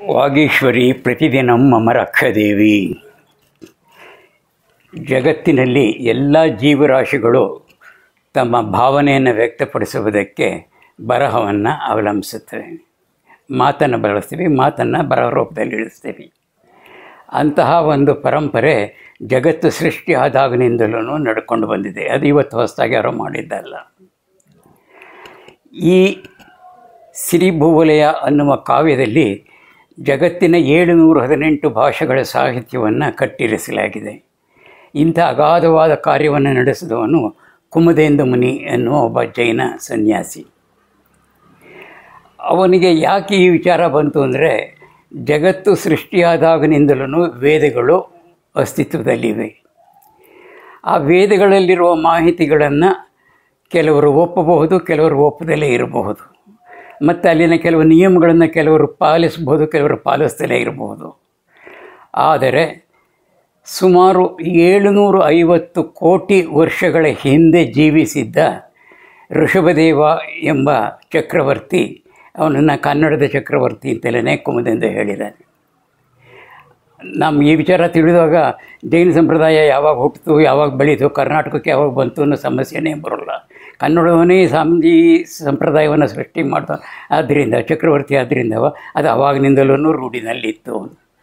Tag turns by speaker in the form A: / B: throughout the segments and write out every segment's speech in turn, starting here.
A: ವಾಗೀಶ್ವರಿ ಪ್ರತಿದಿನಂ ಮಮ ರಕ್ಷದೇವಿ ಜಗತ್ತಿನಲ್ಲಿ ಎಲ್ಲ ಜೀವರಾಶಿಗಳು ತಮ್ಮ ಭಾವನೆಯನ್ನು ವ್ಯಕ್ತಪಡಿಸುವುದಕ್ಕೆ ಬರಹವನ್ನು ಅವಲಂಬಿಸುತ್ತವೆ ಮಾತನ್ನು ಬಳಸ್ತೀವಿ ಮಾತನ್ನು ಬರಹ ರೂಪದಲ್ಲಿ ಇಳಿಸ್ತೀವಿ ಅಂತಹ ಒಂದು ಪರಂಪರೆ ಜಗತ್ತು ಸೃಷ್ಟಿ ಆದಾಗಿನಿಂದಲೂ ನಡ್ಕೊಂಡು ಬಂದಿದೆ ಅದು ಇವತ್ತು ಹೊಸದಾಗಿ ಯಾರೋ ಮಾಡಿದ್ದಲ್ಲ ಈ ಸಿರಿಭೂವಲಯ ಅನ್ನುವ ಕಾವ್ಯದಲ್ಲಿ ಜಗತ್ತಿನ ಏಳುನೂರ ಹದಿನೆಂಟು ಭಾಷೆಗಳ ಸಾಹಿತ್ಯವನ್ನು ಕಟ್ಟಿರಿಸಲಾಗಿದೆ ಇಂಥ ಅಗಾಧವಾದ ಕಾರ್ಯವನ್ನು ನಡೆಸಿದವನು ಕುಮದೇಂದ್ರ ಮುನಿ ಎನ್ನುವ ಒಬ್ಬ ಜೈನ ಸನ್ಯಾಸಿ ಅವನಿಗೆ ಯಾಕೆ ಈ ವಿಚಾರ ಬಂತು ಅಂದರೆ ಜಗತ್ತು ಸೃಷ್ಟಿಯಾದಾಗನಿಂದಲೂ ವೇದಗಳು ಅಸ್ತಿತ್ವದಲ್ಲಿವೆ ಆ ವೇದಗಳಲ್ಲಿರುವ ಮಾಹಿತಿಗಳನ್ನು ಕೆಲವರು ಒಪ್ಪಬಹುದು ಕೆಲವರು ಒಪ್ಪದಲ್ಲೇ ಇರಬಹುದು ಮತ್ತು ಅಲ್ಲಿನ ಕೆಲವು ನಿಯಮಗಳನ್ನು ಕೆಲವರು ಪಾಲಿಸಬಹುದು ಕೆಲವರು ಪಾಲಿಸದಲ್ಲೇ ಇರಬಹುದು ಆದರೆ ಸುಮಾರು ಏಳುನೂರು ಐವತ್ತು ಕೋಟಿ ವರ್ಷಗಳ ಹಿಂದೆ ಜೀವಿಸಿದ್ದ ಋಷಭದೇವ ಎಂಬ ಚಕ್ರವರ್ತಿ ಅವನನ್ನು ಕನ್ನಡದ ಚಕ್ರವರ್ತಿ ಅಂತಲೇ ಕುಮದೆಂದು ಹೇಳಿದ್ದಾನೆ ನಮ್ಮ ಈ ವಿಚಾರ ತಿಳಿದಾಗ ಜೈನ ಸಂಪ್ರದಾಯ ಯಾವಾಗ ಹುಟ್ಟಿತು ಯಾವಾಗ ಬೆಳೀತು ಕರ್ನಾಟಕಕ್ಕೆ ಯಾವಾಗ ಬಂತು ಅನ್ನೋ ಸಮಸ್ಯೆನೇ ಬರೋಲ್ಲ ಕನ್ನಡವನ್ನೇ ಸಾಮಿ ಸಂಪ್ರದಾಯವನ್ನು ಸೃಷ್ಟಿ ಮಾಡ್ದ ಆದ್ದರಿಂದ ಚಕ್ರವರ್ತಿ ಆದ್ದರಿಂದ ಅದು ಅವಾಗಿನಿಂದಲೂ ರೂಢಿನಲ್ಲಿತ್ತು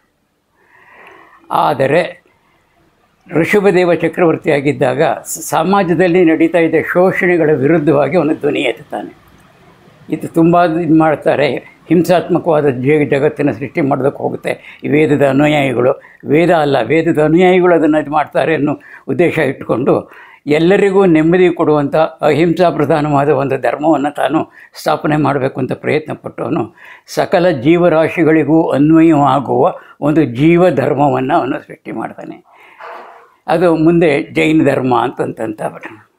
A: ಆದರೆ ಋಷಭದೇವ ಚಕ್ರವರ್ತಿಯಾಗಿದ್ದಾಗ ಸಮಾಜದಲ್ಲಿ ನಡೀತಾ ಇದ್ದ ಶೋಷಣೆಗಳ ವಿರುದ್ಧವಾಗಿ ಅವನು ಧ್ವನಿ ಎತ್ತುತ್ತಾನೆ ಇದು ತುಂಬ ಇದು ಮಾಡ್ತಾರೆ ಹಿಂಸಾತ್ಮಕವಾದ ಜ ಜಗತ್ತಿನ ಸೃಷ್ಟಿ ಮಾಡೋದಕ್ಕೆ ಹೋಗುತ್ತೆ ಈ ವೇದದ ಅನುಯಾಯಿಗಳು ವೇದ ಅಲ್ಲ ವೇದದ ಅನುಯಾಯಿಗಳು ಅದನ್ನು ಇದು ಮಾಡ್ತಾರೆ ಅನ್ನೋ ಉದ್ದೇಶ ಇಟ್ಟುಕೊಂಡು ಎಲ್ಲರಿಗೂ ನೆಮ್ಮದಿ ಕೊಡುವಂಥ ಅಹಿಂಸಾ ಪ್ರಧಾನವಾದ ಒಂದು ಧರ್ಮವನ್ನು ತಾನು ಸ್ಥಾಪನೆ ಮಾಡಬೇಕು ಅಂತ ಪ್ರಯತ್ನ ಪಟ್ಟವನು ಸಕಲ ಜೀವರಾಶಿಗಳಿಗೂ ಅನ್ವಯವಾಗುವ ಒಂದು ಜೀವ ಧರ್ಮವನ್ನು ಅವನು ಸೃಷ್ಟಿ ಮಾಡ್ತಾನೆ ಅದು ಮುಂದೆ ಜೈನ ಧರ್ಮ ಅಂತಂತಂತ